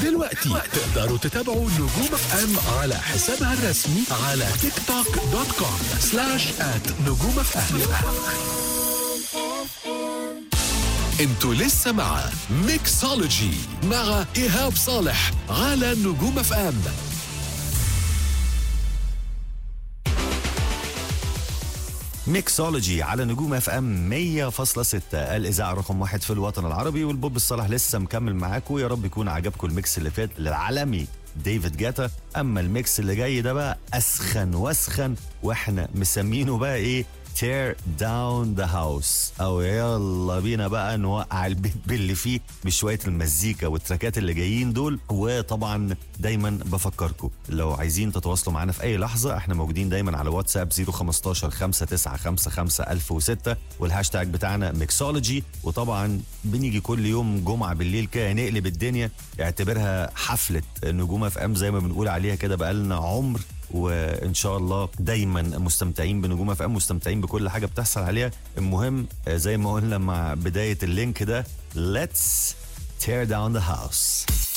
دلوقتي تقدروا تتابعوا نجوم اف ام على حسابها الرسمي على تيك توك دوت كوم سلاش ات نجوم اف ام انتوا لسه مع ميكسولوجي مع ايهاب صالح على نجوم اف ام ميكسولوجي على نجوم اف ام 100.6 الاذاعه رقم واحد في الوطن العربي والبوب الصالح لسه مكمل معاكم يا رب يكون عجبكم الميكس اللي فات للعالمي ديفيد جاتا اما الميكس اللي جاي ده بقى اسخن واسخن واحنا مسمينه بقى ايه tear down the house او يلا بينا بقى نوقع البيت باللي فيه بشويه المزيكا والتراكات اللي جايين دول وطبعا دايما بفكركم لو عايزين تتواصلوا معانا في اي لحظه احنا موجودين دايما على واتساب 015 5955 1006 والهاشتاج بتاعنا ميكسولوجي وطبعا بنيجي كل يوم جمعه بالليل كده نقلب الدنيا اعتبرها حفله نجوم اف ام زي ما بنقول عليها كده بقالنا عمر وان شاء الله دايما مستمتعين بنجوم اف ام مستمتعين بكل حاجه بتحصل عليها المهم آه، زي ما قلنا مع بدايه اللينك ده let's tear down the house